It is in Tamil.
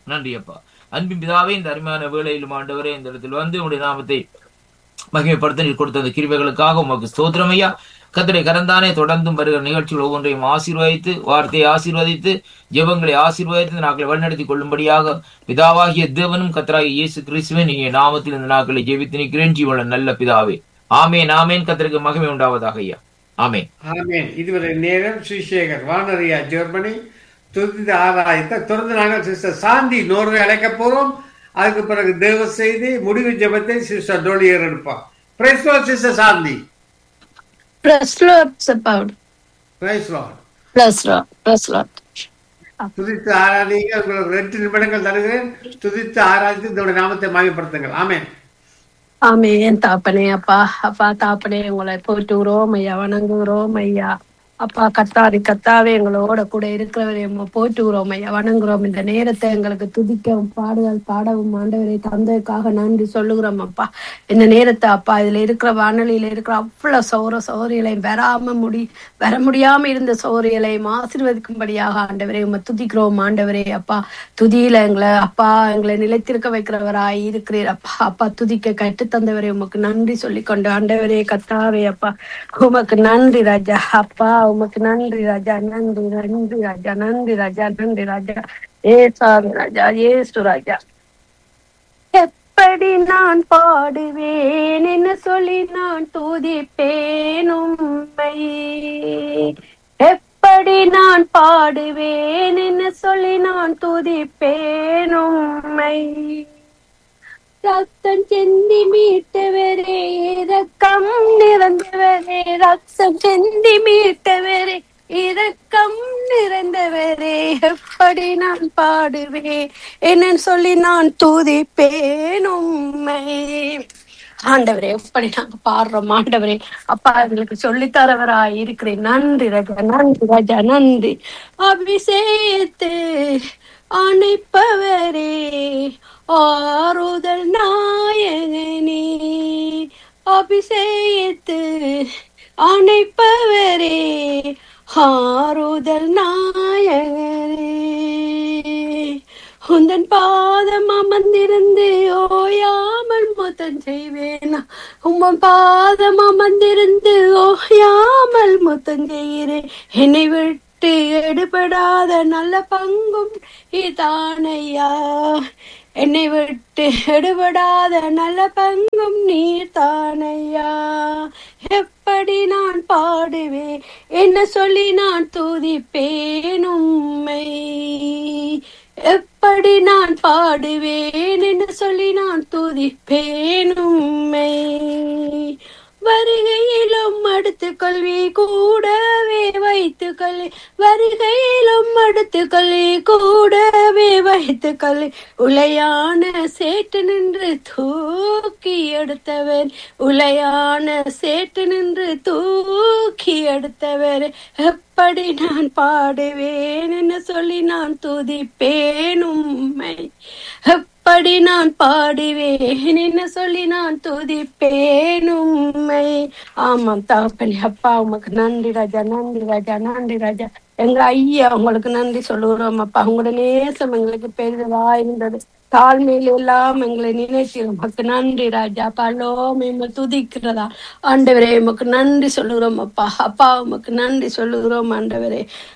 நன்றி அப்பா அன்பின் பிதாவே இந்த அருமையான வேளையிலும் ஆண்டவரே இந்த இடத்தில் வந்து உங்களுடைய நாமத்தை மகிமைப்படுத்த நீர் கொடுத்த அந்த கிருபைகளுக்காக உமக்கு ஸ்தோத்திரம் ஐயா கத்தரை கரந்தானே தொடர்ந்தும் வருகிற நிகழ்ச்சிகள் ஒவ்வொன்றையும் ஆசீர்வதித்து வார்த்தையை ஆசீர்வதித்து ஜெபங்களை ஆசீர்வதித்து நாட்களை வழிநடத்தி கொள்ளும்படியாக பிதாவாகிய தேவனும் கத்தராகிய இயேசு கிறிஸ்துவின் நீங்க நாமத்தில் இந்த நாட்களை ஜெபித்து நிற்கிறேன் ஜீவன நல்ல பிதாவே ஆமேன் ஆமேன் கத்தருக்கு மகிமை உண்டாவதாக ஐயா ஆமேன் ஆமென் இதுவரை நேரம் ஸ்ரீசேகர் வானரியா ஜெர்மனி துரித ஆராயத்தை தொடர்ந்து நாங்கள் சிஸ்டர் சாந்தி நோர்வே அழைக்க போறோம் அதுக்கு பிறகு தேவ செய்தி முடிவு ஜெபத்தை சிஸ்டர் டோலியர் எடுப்பார் praise sister Shanti Praise Lord, Support. Praise Lord Praise Lord, praise Lord. துதித்து ஆராதிங்க உங்களுக்கு ரெண்டு நிமிடங்கள் தருகிறேன் துதித்து ஆராய்ச்சி இதோட நாமத்தை மாயப்படுத்துங்கள் ஆமென் ஆமென் தாப்பனே அப்பா அப்பா தாப்பனே உங்களை போற்றுகிறோம் ஐயா வணங்குகிறோம் ஐயா அப்பா கத்தாரி கத்தாவே எங்களோட கூட இருக்கிறவரை நம்ம போற்றுகிறோம் ஐயா வணங்குகிறோம் இந்த நேரத்தை எங்களுக்கு துதிக்கவும் பாடுதல் பாடவும் ஆண்டவரை தந்ததுக்காக நன்றி சொல்லுகிறோம் அப்பா இந்த நேரத்தை அப்பா இதுல இருக்கிற வானொலியில இருக்கிற அவ்வளவு சௌர சௌரியலையும் வராம முடி வர முடியாம இருந்த சௌரியலையும் ஆசீர்வதிக்கும்படியாக ஆண்டவரே உம்மை துதிக்கிறோம் ஆண்டவரே அப்பா துதியில எங்களை அப்பா எங்களை நிலைத்திருக்க வைக்கிறவராய் இருக்கிறீர் அப்பா அப்பா துதிக்க கற்று தந்தவரே உமக்கு நன்றி சொல்லிக்கொண்டு ஆண்டவரே கத்தாவே அப்பா உமக்கு நன்றி ராஜா அப்பா உமக்கு நன்றி ராஜா நன்றி நன்றி ராஜா நன்றி ராஜா நன்றி ராஜா ஏசாமி ராஜா ஏசு ராஜா எப்படி நான் பாடுவேன் என்ன சொல்லி நான் துதிப்பேன் உம்மை எப்படி நான் பாடுவேன் என்ன சொல்லி நான் துதிப்பேன் உம்மை ரத்தம் செந்தி மீட்டவரே இரக்கம் நிறைந்தவரே ரத்தம் செந்தி மீட்டவரே இரக்கம் நிறைந்தவரே எப்படி நான் பாடுவேன் என்னன்னு சொல்லி நான் துதிப்பேன் உம்மை ஆண்டவரே எப்படி நாங்க பாடுறோம் ஆண்டவரே அப்பா எங்களுக்கு சொல்லித்தரவராய் இருக்கிறேன் நன்றி ராஜா நன்றி ராஜா நன்றி அபிஷேகத்து அணைப்பவரே ஆறுதல் நாயகனே அபிஷேகத்து அணைப்பவரே ஆறுதல் நாயகனே உந்தன் பாதம் அமர்ந்திருந்து ஓயாமல் முத்தம் செய்வேனா உம்மன் பாதம் அமர்ந்திருந்து ஓயாமல் முத்தம் செய்கிறேன் என்னை விட்டு எடுபடாத நல்ல பங்கும் இதானையா என்னை விட்டு எடுபடாத நல்ல பங்கும் நீர் தானையா எப்படி நான் பாடுவேன் என்ன சொல்லி நான் துதிப்பேன் உம்மை எப்படி நான் பாடுவேன் என்று சொல்லி நான் துதிப்பேன் உம்மை வருகையிலும் அடுத்துக் கொள்வி கூடவே வைத்துக் கொள்ளி வருகையிலும் அடுத்துக் கொள்ளி கூடவே வைத்துக் கொள்ளி உளையான சேட்டு நின்று தூக்கி எடுத்தவர் உளையான சேட்டு நின்று தூக்கி எடுத்தவர் எப்படி நான் பாடுவேன் என்ன சொல்லி நான் துதிப்பேன் உம்மை எப்படி நான் பாடுவேன் என்ன சொல்லி நான் துதிப்பேன் உம்மை ஆமாம் தகப்பனே அப்பா உமக்கு நன்றி ராஜா நன்றி ராஜா நன்றி ராஜா எங்க ஐயா உங்களுக்கு நன்றி சொல்லுகிறோம் அப்பா உங்களோட நேசம் எங்களுக்கு பெரிதா இருந்தது தாழ்மையில எல்லாம் எங்களை நினைத்து உமக்கு நன்றி ராஜா பலோ மேம துதிக்கிறதா ஆண்டவரே உமக்கு நன்றி சொல்லுகிறோம் அப்பா அப்பா உமக்கு நன்றி சொல்லுகிறோம் ஆண்டவரே